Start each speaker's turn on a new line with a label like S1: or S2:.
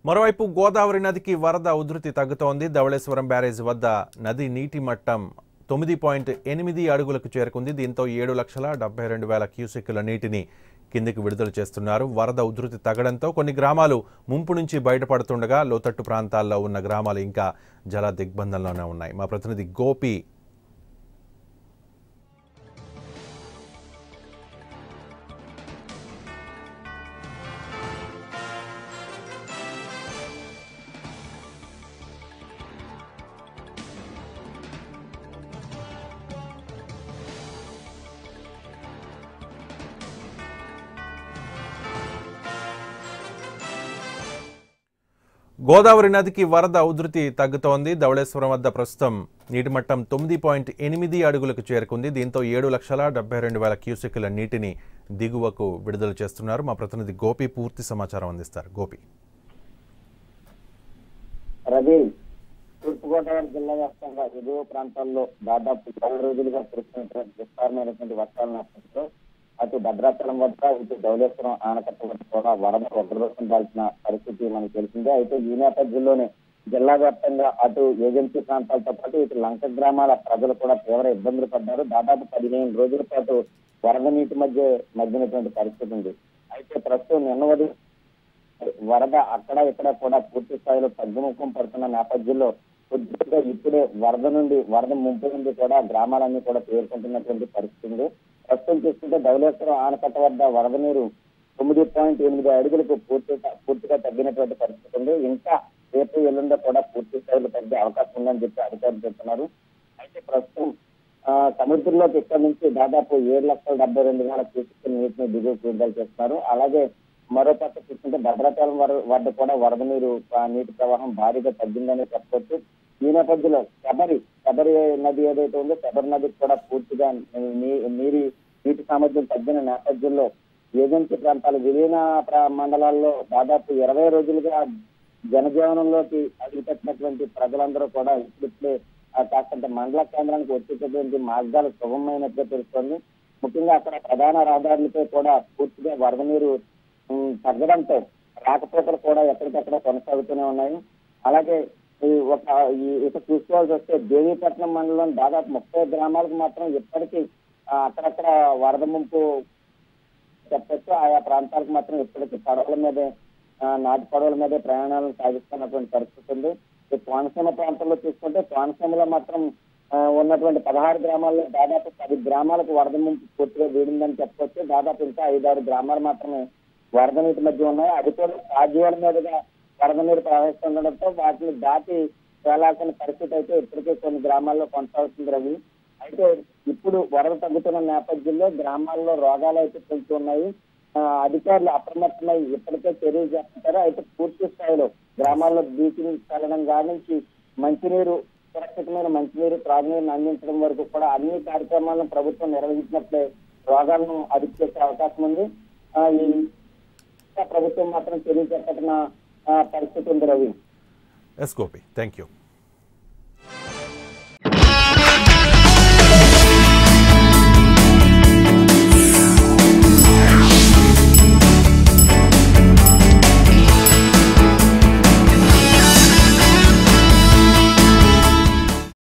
S1: మరోవైపు గోదావరి నదికి వరద ఉధృతి తగ్గుతోంది ధవళేశ్వరం బ్యారేజ్ వద్ద నది నీటి మట్టం తొమ్మిది పాయింట్ ఎనిమిది అడుగులకు చేరుకుంది దీంతో ఏడు లక్షల డెబ్బై రెండు వేల క్యూసెక్కుల నీటిని కిందికి విడుదల చేస్తున్నారు వరద ఉధృతి తగ్గడంతో కొన్ని గ్రామాలు ముంపు నుంచి బయటపడుతుండగా లోతట్టు ప్రాంతాల్లో ఉన్న గ్రామాలు ఇంకా జల దిగ్బంధంలోనే ఉన్నాయి మా ప్రతినిధి గోపి గోదావరి నదికి వరద ఉధృతి తగ్గుతోంది ధవళేశ్వరం వద్ద ప్రస్తుతం నీటి మట్టం తొమ్మిది పాయింట్ ఎనిమిది అడుగులకు చేరుకుంది దీంతో ఏడు లక్షల డెబ్బై రెండు వేల క్యూసెక్కుల నీటిని దిగువకు విడుదల చేస్తున్నారు మా ప్రతినిధి గోపి పూర్తి సమాచారం అందిస్తారు గోపి
S2: రవి తూర్పుగోదావరి జిల్లా వ్యాప్తంగా ఎగువ ప్రాంతాల్లో దాదాపు పది రోజులుగా కురుస్తున్నటువంటి విస్తారమైనటువంటి వర్షాల నేపథ్యంలో అటు భద్రాచలం వద్ద ఇటు ధవళేశ్వరం ఆనకట్ట వద్ద కూడా వరద ఎదుర్కొండాల్సిన పరిస్థితి మనకు తెలిసిందే అయితే ఈ నేపథ్యంలోనే జిల్లా వ్యాప్తంగా అటు ఏజెన్సీ ప్రాంతాలతో పాటు ఇటు లంక గ్రామాల ప్రజలు కూడా తీవ్ర ఇబ్బందులు పడ్డారు దాదాపు పదిహేను రోజుల పాటు వరద నీటి మధ్య మధ్యనటువంటి పరిస్థితి ఉంది అయితే ప్రస్తుతం నిన్న ఉదయం వరద అక్కడ ఇక్కడ కూడా పూర్తి స్థాయిలో తగ్గుముఖం పడుతున్న నేపథ్యంలో కొద్దిగా ఇప్పుడే వరద నుండి వరద ముంపు నుండి కూడా గ్రామాలన్నీ కూడా చేరుకుంటున్నటువంటి పరిస్థితి ఉంది ప్రస్తుతం చూస్తుంటే ధవళేశ్వరం ఆనకట్ట వద్ద వరద నీరు తొమ్మిది పాయింట్ ఎనిమిది అడుగులకు పూర్తిగా పూర్తిగా తగ్గినటువంటి పరిస్థితి ఉంది ఇంకా రేపు ఎల్లుండో కూడా పూర్తి స్థాయిలో తగ్గే అవకాశం ఉందని చెప్పి అధికారులు చెప్తున్నారు అయితే ప్రస్తుతం ఆ, సముద్రంలోకి ఇక్కడ నుంచి దాదాపు ఏడు లక్షల డెబ్బై రెండు వేల క్యూసెక్ నీటిని దిగువకు విడుదల చేస్తున్నారు అలాగే మరో పక్క చూస్తుంటే భద్రాచలం వర- వద్ద కూడా వరద నీరు ఆ, నీటి ప్రవాహం భారీగా తగ్గిందని చెప్పవచ్చు ఈ నేపథ్యంలో శబరి శబరి నది ఏదైతే ఉందో శబరి నదికి కూడా పూర్తిగా నీ- నీరి నీటి సామర్థ్యం తగ్గిన నేపథ్యంలో ఏజెన్సీ ప్రాంతాలు విలీన ప్ర- మండలాల్లో దాదాపు ఇరవై రోజులుగా జనజీవనంలోకి అడుగుపెట్టినటువంటి ప్రజలందరూ కూడా ఇప్పుడిప్పుడే ఆ కాస్తంత మండల కేంద్రానికి వచ్చేటటువంటి మార్గాలు సుగమమైనట్టుగా తెలుస్తోంది ముఖ్యంగా అక్కడ ప్రధాన రహదారులపై కూడా పూర్తిగా వరద నీరు ఉమ్, తగ్గడంతో రాకపోకలు కూడా ఎక్కడికక్కడ కొనసాగుతూనే ఉన్నాయి అలాగే ఈ ఒక ఈ ఇక చూసుకోవాల్సి వస్తే దేవీపట్నం మండలం దాదాపు ముప్పై గ్రామాలకు మాత్రం ఇప్పటికీ ఆ, అక్కడక్కడ వరద ముంపు చెప్పొచ్చు ఆయా ప్రాంతాలకు మాత్రం ఇప్పటికీ పడవల మీదే ఆ, నాటు పడవల మీదే ప్రయాణాలను సాగిస్తున్నటువంటి పరిస్థితి ఉంది ఈ కోనసీమ ప్రాంతంలో చూసుకుంటే కోనసీమలో మాత్రం ఆ, ఉన్నటువంటి పదహారు గ్రామాల్లో దాదాపు పది గ్రామాలకు వరద ముంపు పూర్తిగా వీడిందని చెప్పొచ్చు దాదాపు ఇంకా ఐదారు గ్రామాలు మాత్రమే వరద నీటి మధ్య ఉన్నాయి అది కూడా రాజ్యాల మీదుగా వరద నీరు ప్రవహిస్తుండడంతో వాటిని దాటి వెళ్లాల్సిన పరిస్థితి అయితే ఇప్పటికే కొన్ని గ్రామాల్లో కొనసాగుతుంది రవి అయితే ఇప్పుడు వరద తగ్గుతున్న నేపథ్యంలో గ్రామాల్లో రోగాలు అయితే పెంచుతున్నాయి ఆ, అధికారులు అప్రమత్తమై ఇప్పటికే చర్యలు చేస్తుంటారు అయితే పూర్తి స్థాయిలో గ్రామాల్లో బ్లీచింగ్ చల్లడం కానించి మంచినీరు సురక్షితమైన మంచినీరు త్రాగునీరుని అందించడం వరకు కూడా అన్ని కార్యక్రమాలను ప్రభుత్వం నిర్వహించినట్లే రోగాలను అదుపు చేసే అవకాశం ఉంది ఆ, ఈ ప్రభుత్వం మాత్రం చర్యలు చేపట్టిన ఆ, పరిస్థితి ఉంది Ravi
S1: S Gopi thank you